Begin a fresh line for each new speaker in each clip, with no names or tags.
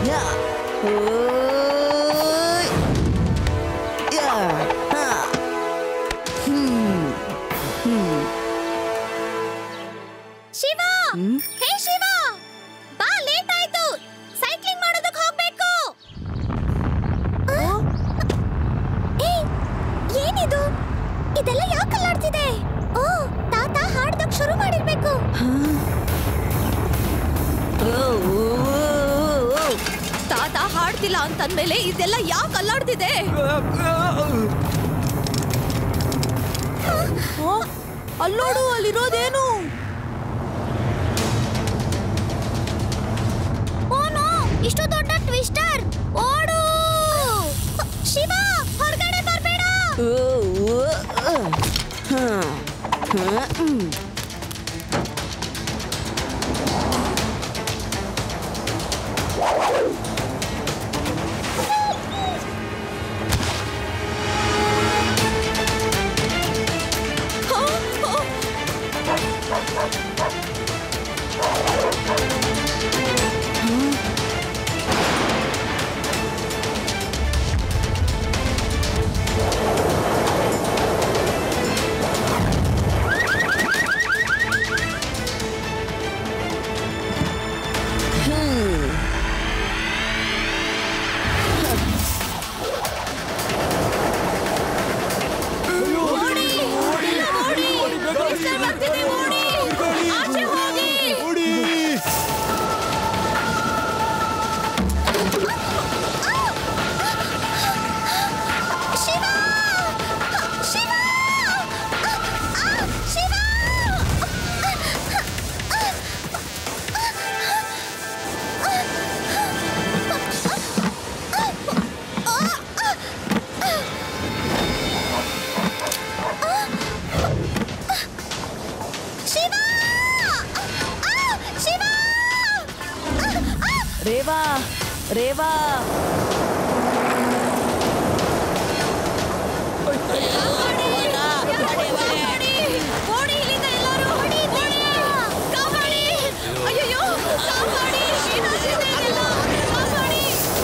ಯಾ ಓಯ್ ಯಾ ಹಾ ಹ್ಮ್ ಹ್ಮ್
ಶಿವ
ಹ್ಮ್?
ಹೇ ಶಿವ ಬಾ ಲೇಟ್ ಆಯ್ತು ಸೈಕ್ಲಿಂಗ್ ಮಾಡೋದಕ್ಕೆ ಹೋಗ್ಬೇಕು ಏಯ್, ಏನಿದು ಇದೆಲ್ಲ ಯಾಕೆ ಅಲ್ಲಾಡ್ತಿದೆ ಓ ತಾತ ಹಾಡ್ದಕ್ ಶುರು ಮಾಡಿರ್ಬೇಕು
ಓ, ಓ, ಓ.
ತಾತ ಹಾಡ್ತಿಲ್ಲ ಅಂತಂದ್ಮೇಲೆ ಇದೆಲ್ಲ ಯಾಕೆ ಅಲ್ಲಾಡ್ತಿದೆ
ಅಲ್ಲೋಡು ಅಲ್ಲಿರೋದೇನು
ಓನೋ ಇಷ್ಟು ದೊಡ್ಡ ಟ್ವಿಸ್ಟರ್ ಓಡು ಶಿವ ಹೊರಗಡೆ ಬರಬೇಡ
ಓ, ಓ, ಆ. ಹಾ, ಹಾ, ಹ್ಮ್. ಹ್ಮ್.
ಓಡಿ ಓಡಿ ಟ್ವಿಸ್ಟರ್ ಬರ್ತಿದೆ ಓಡಿ ಆಚೆ ಹೋಗಿ ಶಿವ ಶಿವ ಶಿವ ಶಿವ ಶಿವ
ರೇವಾ ರೇವಾ
ಓಡಿ ಇಲ್ಲಿಂದ ಎಲ್ಲರೂ ಓಡಿ ಓಡಿ ಕಾಪಾಡಿ ಅಯ್ಯಯ್ಯೋ ಕಾಪಾಡಿ ಏನಾಗ್ತಿದೆ ಇದೆಲ್ಲ ಕಾಪಾಡಿ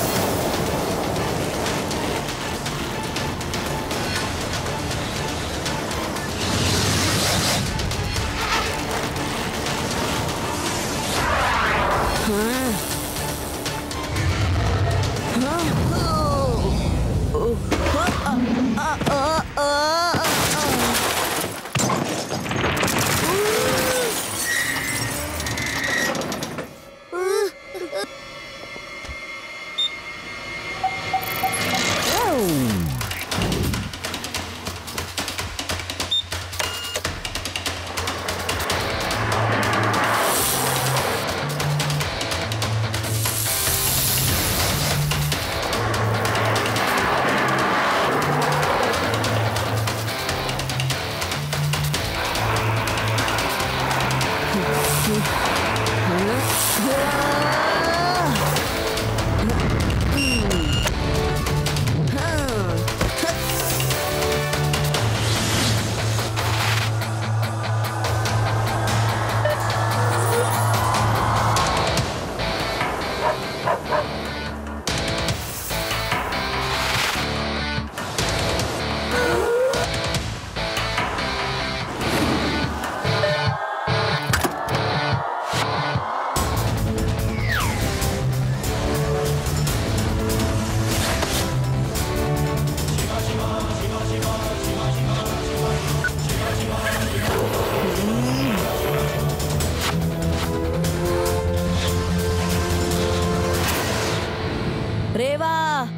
ರೇವಾ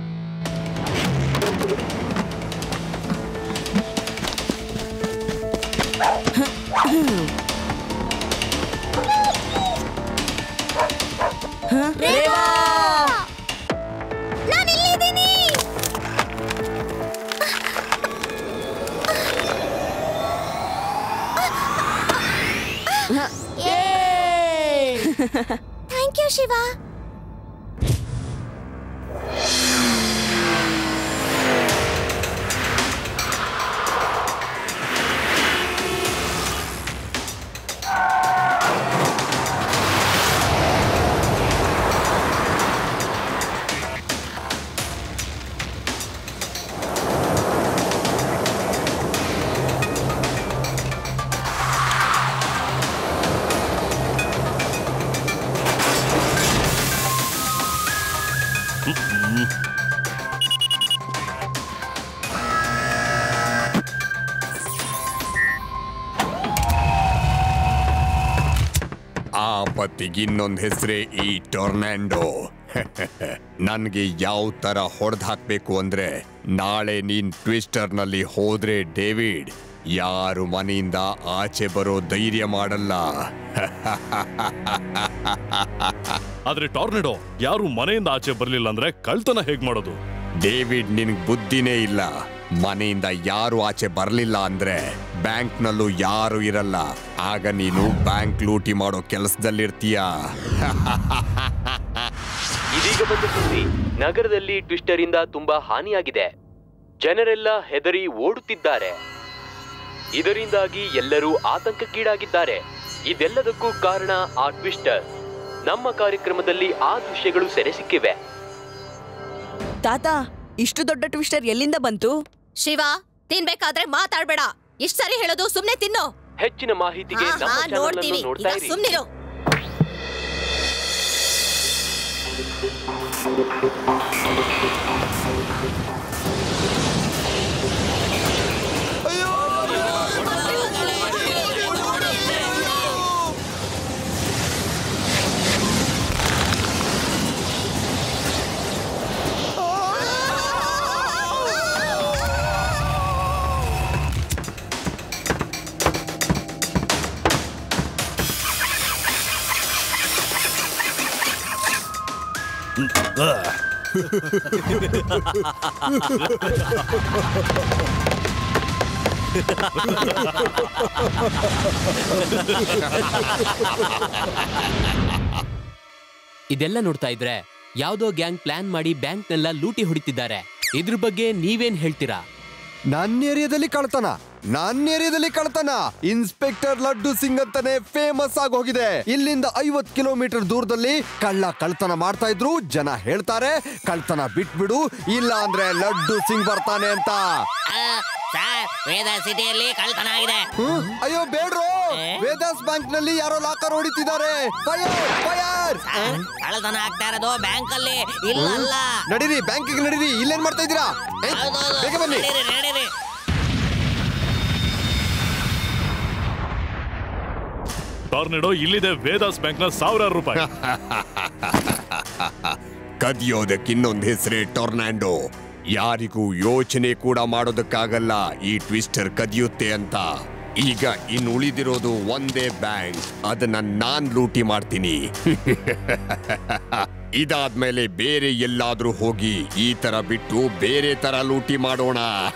ರೇವಾ
ನಾನು ಇಲ್ಲಿದ್ದೀನಿ ಥ್ಯಾಂಕ್ ಯು ಶಿವ
ಆಪತ್ತಿಗೆ ಇನ್ನೊಂದು ಹೆಸರೇ ಈ ಟೊರ್ನಾಂಡೋ ನನ್ಗೆ ಯಾವ ತರ ಹೊಡೆದ್ ಹಾಕ್ಬೇಕು ಅಂದ್ರೆ ನಾಳೆ ನೀನ್ ಟ್ವಿಸ್ಟರ್ ನಲ್ಲಿ ಹೋದ್ರೆ ಡೇವಿಡ್ ಯಾರು ಮನೆಯಿಂದ ಆಚೆ ಬರೋ ಧೈರ್ಯ ಮಾಡಲ್ಲ
ಆದ್ರೆ ಟಾರ್ನೆಡೋ ಯಾರು ಮನೆಯಿಂದ ಆಚೆ ಬರ್ಲಿಲ್ಲ ಅಂದ್ರೆ ಕಳ್ತನ ಹೇಗ್ ಮಾಡೋದು
ಡೇವಿಡ್ ನಿನ್ಗ್ ಬುದ್ಧಿನೇ ಇಲ್ಲ ಮನೆಯಿಂದ ಯಾರು ಆಚೆ ಬರ್ಲಿಲ್ಲ ಅಂದ್ರೆ ಬ್ಯಾಂಕ್ನಲ್ಲೂ ಯಾರು ಇರಲ್ಲ ಆಗ ನೀನು ಬ್ಯಾಂಕ್ ಲೂಟಿ ಮಾಡೋ ಕೆಲಸದಲ್ಲಿರ್ತೀಯ
ಇದೀಗ ಬಂದ ಸುದ್ದಿ ನಗರದಲ್ಲಿ ಟ್ವಿಸ್ಟರ್ ಇಂದ ತುಂಬಾ ಹಾನಿಯಾಗಿದೆ ಜನರೆಲ್ಲ ಹೆದರಿ ಓಡುತ್ತಿದ್ದಾರೆ ಇದರಿಂದಾಗಿ ಎಲ್ಲರೂ ಆತಂಕಕ್ಕೀಡಾಗಿದ್ದಾರೆ ಇದೆಲ್ಲದಕ್ಕೂ ಕಾರಣ ಆ ಟ್ವಿಸ್ಟರ್ ನಮ್ಮ ಕಾರ್ಯಕ್ರಮದಲ್ಲಿ ಆ ದೃಶ್ಯಗಳು ಸೆರೆ ಸಿಕ್ಕಿವೆ
ತಾತ ಇಷ್ಟು ದೊಡ್ಡ ಟ್ವಿಸ್ಟರ್ ಎಲ್ಲಿಂದ ಬಂತು
ಶಿವ ತಿನ್ಬೇಕಾದ್ರೆ ಮಾತಾಡ್ಬೇಡ ಇಷ್ಟ್ ಸರಿ ಹೇಳೋದು ಸುಮ್ನೆ ತಿನ್ನು
ಹೆಚ್ಚಿನ ಮಾಹಿತಿಗೆ
ಹಾ,
ನಮ್ಮ
ಹಾ,
ಚಾನಲ್
ನೋಡ್ತೀವಿ
ಅನ್ನು ನೋಡ್ತಾ
ಈಗ
ಇರಿ
ಸುಮ್ನಿರು
ಇದೆಲ್ಲ ನೋಡ್ತಾ ಇದ್ರೆ ಯಾವ್ದೋ ಗ್ಯಾಂಗ್ ಪ್ಲಾನ್ ಮಾಡಿ ಬ್ಯಾಂಕ್ನೆಲ್ಲ ಲೂಟಿ ಹೊಡಿತಿದ್ದಾರೆ ಇದ್ರ ಬಗ್ಗೆ ನೀವೇನ್ ಹೇಳ್ತೀರಾ
ನನ್ನ ಏರಿಯಾದಲ್ಲಿ ಕಳ್ತನ ನನ್ನ ಏರಿಯಾದಲ್ಲಿ ಕಳ್ತನ ಇನ್ಸ್ಪೆಕ್ಟರ್ ಲಡ್ಡು ಸಿಂಗ್ ಅಂತಾನೆ ಫೇಮಸ್ ಆಗಿ ಹೋಗಿದೆ ಇಲ್ಲಿಂದ ಐವತ್ ಕಿಲೋಮೀಟರ್ ದೂರದಲ್ಲಿ ಕಳ್ಳ ಕಳ್ತನ ಮಾಡ್ತಾ ಇದ್ರು ಜನ ಹೇಳ್ತಾರೆ ಕಳ್ತನ ಬಿಟ್ಬಿಡು ಇಲ್ಲ ಅಂದ್ರೆ ಲಡ್ಡು ಸಿಂಗ್ ಬರ್ತಾನೆ ಅಂತ
ಸರ್ ವೇದ ಸಿಟಿಯಲ್ಲಿ ಕಳ್ತನ ಆಗಿದೆ
ಹ್ಮ್? ಅಯ್ಯೋ ಬೇಡ್ರೋ ವೇದಾಸ್ ಬ್ಯಾಂಕ್ ನಲ್ಲಿ ಯಾರೋ ಲಾಕರ್ ಹೊಡಿತಿದ್ದಾರೆ ಫೈರ್ ಫೈರ್
ಸರ್, ಕಳ್ತನ ಆಗ್ತಾ ಇರೋದು ಬ್ಯಾಂಕ್ ಅಲ್ಲಿ ಇಲ್ಲ ಅಲ್ಲ
ನಡೀರಿ ಬ್ಯಾಂಕಿಗೆ ನಡೀರಿ ಇಲ್ಲೇನ್ ಮಾಡ್ತಾ ಇದ್ದೀರಾ ಏ,
ಹೌದೌದು.
ಬೇಗ ಬನ್ನಿ
ನಡೀರಿ, ನಡೀರಿ.
ಟಾರ್ನೆಡೋ ಇಲ್ಲಿದೆ ವೇದಾಸ್ ಬ್ಯಾಂಕ್ ನ ಸಾವಿರಾರು ರೂಪಾಯಿ
ಕದಿಯೋದಕ್ಕೆ ಇನ್ನೊಂದು ಹೆಸರೇ ಟೊರ್ನಾಂಡೋ ಯಾರಿಗೂ ಯೋಚನೆ ಕೂಡ ಮಾಡೋದಕ್ಕಾಗಲ್ಲ ಈ ಟ್ವಿಸ್ಟರ್ ಕದಿಯುತ್ತೆ ಅಂತ ಈಗ ಇನ್ನು ಉಳಿದಿರೋದು ಒಂದೇ ಬ್ಯಾಂಕ್ ಅದನ್ನ ನಾನ್ ಲೂಟಿ ಮಾಡ್ತೀನಿ ಇದಾದ್ಮೇಲೆ ಬೇರೆ ಎಲ್ಲಾದ್ರೂ ಹೋಗಿ ಈ ತರ ಬಿಟ್ಟು ಬೇರೆ ತರ ಲೂಟಿ ಮಾಡೋಣ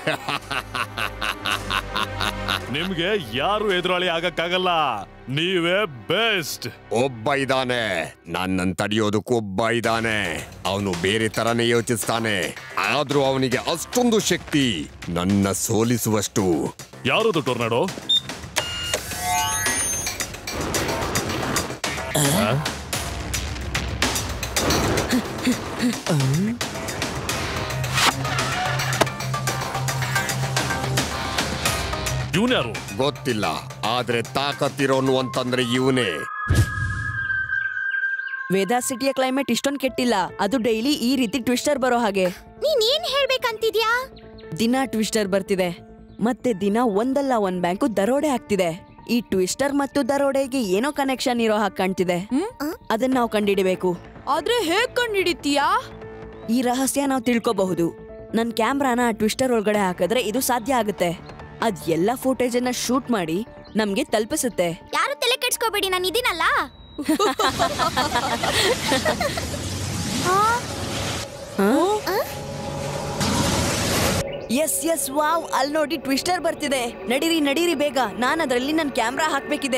ನಿಮ್ಗೆ ಯಾರು ಎದುರಾಳಿ ಆಗಕ್ಕಾಗಲ್ಲ ನೀವೇ ಬೆಸ್ಟ್
ಒಬ್ಬ ಇದ್ದಾನೆ ನನ್ನನ್ ತಡೆಯೋದಕ್ಕೊಬ್ಬ ಇದ್ದಾನೆ ಅವನು ಬೇರೆ ತರನೇ ಯೋಚಿಸ್ತಾನೆ ಆದ್ರೂ ಅವನಿಗೆ ಅಷ್ಟೊಂದು ಶಕ್ತಿ ನನ್ನ ಸೋಲಿಸುವಷ್ಟು
ಯಾರದು ಟೊರ್ನಾಡೋ ಇವನ್ಯಾರು
ಗೊತ್ತಿಲ್ಲ ಆದ್ರೆ ತಾಕತ್ತಿರೋನು ಅಂತಂದ್ರೆ ಇವನೇ
ವೇದಾ ಸಿಟಿಯ ಕ್ಲೈಮೇಟ್ ಇಷ್ಟೊಂದು ಕೆಟ್ಟಿಲ್ಲ ಅದು ಡೈಲಿ ಈ ರೀತಿ ಟ್ವಿಸ್ಟರ್ ಬರೋ ಹಾಗೆ
ನೀನ್ ಏನ್ ಹೇಳ್ಬೇಕಂತಿದ್ಯಾ
ದಿನ ಟ್ವಿಸ್ಟರ್ ಬರ್ತಿದೆ ಮತ್ತೆ ದಿನ ಒಂದಲ್ಲ ಒಂದ್ ಬ್ಯಾಂಕು ದರೋಡೆ ಆಗ್ತಿದೆ ಈ ಟ್ವಿಸ್ಟರ್ ಮತ್ತು ದರೋಡೆಗೆ ಏನೋ ಕನೆಕ್ಷನ್ ಇರೋ ಹಾಗೆ ಕಾಣ್ತಿದೆ ಅದನ್ನ ನಾವು ಕಂಡಿಡಿಬೇಕು ಆದ್ರೆ ಹೇಗ್ ಕಂಡಿಡಿತೀಯಾ ಈ ರಹಸ್ಯ ನಾವು ತಿಳ್ಕೋಬಹುದು ನನ್ ಕ್ಯಾಮ್ರಾನ ಆ ಟ್ವಿಸ್ಟರ್ ಒಳಗಡೆ ಹಾಕಿದ್ರೆ ಇದು ಸಾಧ್ಯ ಆಗುತ್ತೆ ಅದ್ ಎಲ್ಲ ಫುಟೇಜ್ ಅನ್ನ ಶೂಟ್ ಮಾಡಿ ನಮ್ಗೆ ತಲುಪಿಸುತ್ತೆ
ಯಾರು ತಲೆ ಕೆಡ್ಸ್ಕೋಬೇಡಿ ನಾನು ಇದೀನಲ್ಲ
ಎಸ್ ಎಸ್ ವಾವ್ ಅಲ್ಲಿ ನೋಡಿ ಟ್ವಿಸ್ಟರ್ ಬರ್ತಿದೆ ನಡೀರಿ ನಡೀರಿ ಬೇಗ ನಾನು ಅದರಲ್ಲಿ ನನ್ನ ಕ್ಯಾಮ್ರಾ ಹಾಕ್ಬೇಕಿದೆ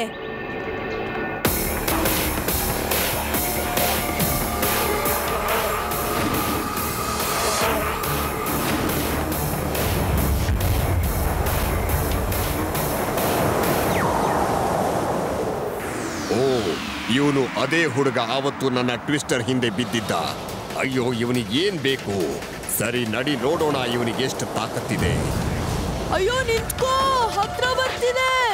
ಓ ಇವನು ಅದೇ ಹುಡುಗ ಆವತ್ತು ನನ್ನ ಟ್ವಿಸ್ಟರ್ ಹಿಂದೆ ಬಿದ್ದಿದ್ದ ಅಯ್ಯೋ ಇವನಿಗೆ ಏನ್ ಬೇಕು ಸರಿ ನಡಿ ನೋಡೋಣ ಇವನಿಗೆ ಎಷ್ಟು ತಾಕತ್ತಿದೆ
ಅಯ್ಯೋ ನಿಂತ್ಕೋ ಹತ್ರ ಬರ್ತಿದೆ